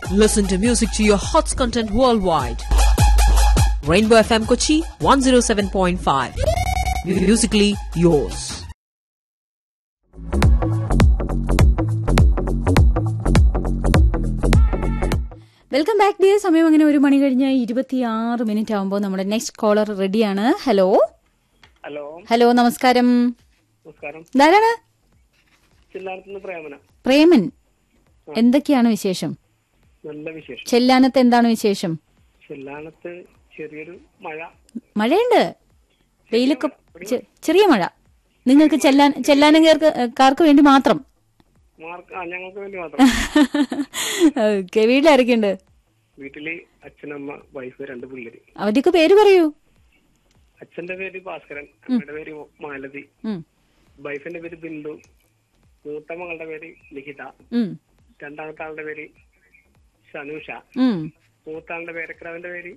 Listen to music to your hots content worldwide. Rainbow FM Kochi 107.5. Musically yours. Welcome back dear സമയം അങ്ങനെ ഒരു മണി കഴിഞ്ഞ് ഇരുപത്തിയാറ് മിനിറ്റ് ആകുമ്പോൾ നമ്മുടെ നെക്സ്റ്റ് കോളർ റെഡിയാണ് ഹലോ ഹലോ ഹലോ നമസ്കാരം നമസ്കാരം ധാരാണ് ചില്ലാനത്തുനിന്ന് പ്രേമന പ്രേമൻ എന്തൊക്കെയാണ് വിശേഷം നല്ല വിശേഷം ചെല്ലാനത്ത് എന്താണ് വിശേഷം ചില്ലാനത്ത് ചെറിയൊരു മഴ മഴയുണ്ട് വെയിലൊക്കെ ചെ- ചെറിയ മഴ നിങ്ങൾക്ക് ചെല്ലാൻ ചെല്ലാനുകാർക്ക് കാർക്ക് വേണ്ടി മാത്രം മാർക്ക് ആ ഞങ്ങൾക്ക് വേണ്ടി മാത്രം ഓക്കെ വീട്ടിലാരൊക്കെയുണ്ട് വീട്ടില് അച്ഛനമ്മ വൈഫ് രണ്ട് പിള്ളേര് അവരുടെയൊക്കെ പേര് പറയൂ അച്ഛന്റെ പേര് ഭാസ്കരൻ അമ്മയുടെ പേര് മാലതി ഉം, വൈഫിന്റെ പേര് ബിന്ദു മൂത്ത മകളുടെ പേര് ലിഖിത ഉം, രണ്ടാമത്തെ ആളുടെ പേര് ഷനൂഷ ഉം, മൂത്ത ആളുടെ പേരക്രാവിന്റെ പേര്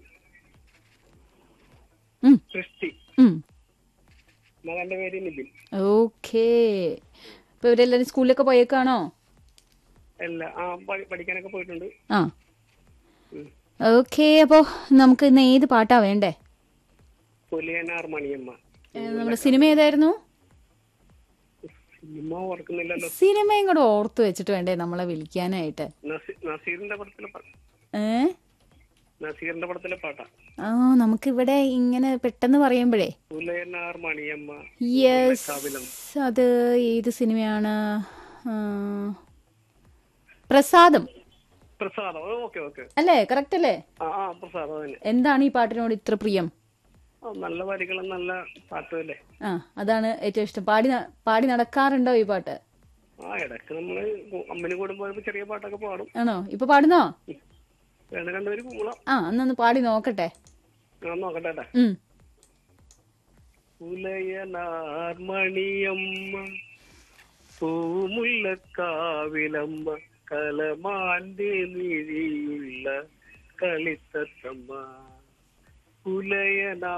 ഉം, സൃഷ്ടി ഉം. മകന്റെ പേര് നിബിൻ ഓക്കേ ഇപ്പൊ ഇവരെല്ലാരും സ്കൂളിലൊക്കെ പോയേക്കാണോ എല്ലാ ആ പഠി- പഠിക്കാനൊക്കെ പോയിട്ടുണ്ട് ആ ഓക്കേ അപ്പോ നമുക്ക് ഇന്ന് ഏത് പാട്ടാ വേണ്ടേ പുലിയനാർ മണിയമ്മ ഏ, നമ്മുടെ സിനിമ ഏതായിരുന്നു സിനിമ ഓർക്കുന്നില്ലല്ലോ സിനിമയും കൂടെ ഓർത്ത് വെച്ചിട്ട് വേണ്ടേ നമ്മളെ വിളിക്കാനായിട്ട് നസീ- നസീറിന്റെ പടത്തിലെ പാട്ട് ഏ നസീറിന്റെ പടത്തിലെ പാട്ടാ ആ നമുക്കിവിടെ ഇങ്ങനെ പെട്ടെന്ന് പറയുമ്പോഴേ പുലയനാർ മണിയമ്മ യെസ് കാവിലം അത് ഏത് സിനിമയാണ് ആ, പ്രസാദം പ്രസാദം ഓക്കെ ഓക്കെ അല്ലേ കറക്റ്റ് അല്ലേ ആ ആ പ്രസാദം തന്നെ എന്താണ് ഈ പാട്ടിനോട് ഇത്ര പ്രിയം ആ, നല്ല വരികളും നല്ല പാട്ടും അല്ലേ ആ അതാണ് ഏറ്റവും ഇഷ്ടം പാടി ന- പാടി നടക്കാറുണ്ടോ ഈ പാട്ട് ആ ഇടയ്ക്ക് നമ്മള് അമ്മന് കൂടുമ്പോ ചെറിയ പാട്ടൊക്കെ പാടും ആണോ ഇപ്പൊ പാടുന്നോ വേണ്ട രണ്ടുപേര് കൂടാം ആ എന്നൊന്ന് പാടി നോക്കട്ടെ ഞാൻ നോക്കട്ടെ ട്ടാ. ഉം പുലയനാർ മണിയമ്മ പൂമുല്ലക്കാവിലമ്മ കലമാന്റെ മിഴിയുള്ള കളിത്തത്തമ്മ പുലയനാർ